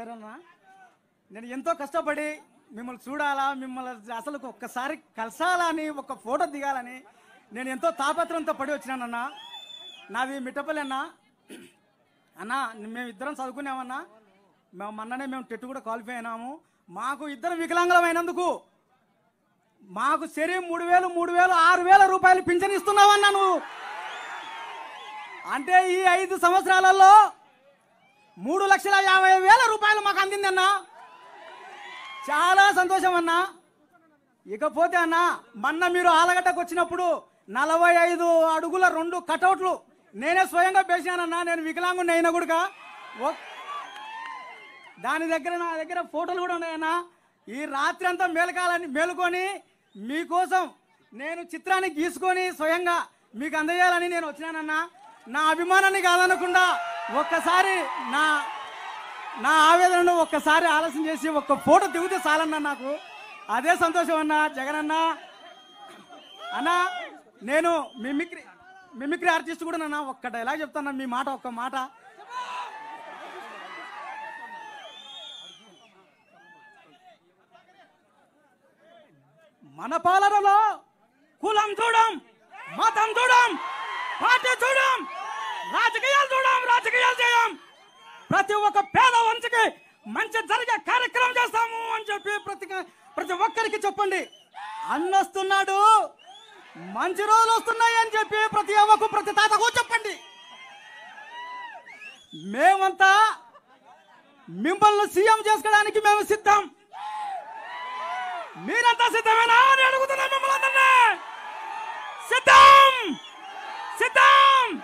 సరేనా నేను ఎంతో కష్టపడి మిమ్మల్ని చూడాలా మిమ్మల్ని అసలు ఒక్కసారి కలసాలని ఒక ఫోటో దిగాలని నేను ఎంతో తాపత్రంతో పడి వచ్చినానన్నా నాది మిట్టపల్లి అన్న అన్నా మేము ఇద్దరం చదువుకున్నామన్నా మేము మొన్ననే మేము టెట్ కూడా క్వాలిఫై అయినాము మాకు ఇద్దరు వికలాంగులమైనందుకు మాకు సరి మూడు వేలు మూడు వేలు ఆరు వేల రూపాయలు పింఛన్ ఇస్తున్నావన్నా నువ్వు అంటే ఈ ఐదు సంవత్సరాలలో మూడు లక్షల యాభై వేల రూపాయలు మాకు అందిందన్నా చాలా సంతోషం అన్నా ఇకపోతే అన్న మొన్న మీరు ఆలగడ్డకు వచ్చినప్పుడు నలభై ఐదు అడుగుల రెండు కటౌట్లు నేనే స్వయంగా పేశానన్నా నేను వికలాంగుని అయినా కూడా దాని దగ్గర నా దగ్గర ఫోటోలు కూడా ఉన్నాయన్నా ఈ రాత్రి అంతా మేలకాలని మేలుకొని మీకోసం నేను చిత్రాన్ని గీసుకొని స్వయంగా మీకు అందజేయాలని నేను వచ్చినానన్నా నా అభిమానాన్ని కాదనకుండా ఒక్కసారి నా నా ఆవేదనను ఒక్కసారి ఆలోచన చేసి ఒక్క ఫోటో దిగితే చాలన్నా నాకు అదే సంతోషం అన్నా జగన్ అన్న అన్నా నేను మిమిక్రీ మిమిక్రీ ఆర్టిస్ట్ కూడా నన్న ఒక్క డైలాగ్ చెప్తాను మీ మాట ఒక్క మాట మన పాలనలో కులం చూడం మతం చూడం పార్టీ చూడం రాజకీయాలు చూడం రాజకీయాలు చేయం ప్రతి ఒక్క పేద వంచకి మంచి జరిగే కార్యక్రమం చేస్తాము అని చెప్పి ప్రతి ప్రతి ఒక్కరికి చెప్పండి అన్నొస్తున్నాడు మంచి రోజులు వస్తున్నాయి అని చెప్పి ప్రతి అవ్వకు ప్రతి తాతకు చెప్పండి మేమంతా మిమ్మల్ని సీఎం చేసుకోవడానికి మేము సిద్ధం మీరంతా సిద్ధమేనా అని అడుగుతున్నాం మిమ్మల్ని అందరినీ సిద్ధం సిద్ధం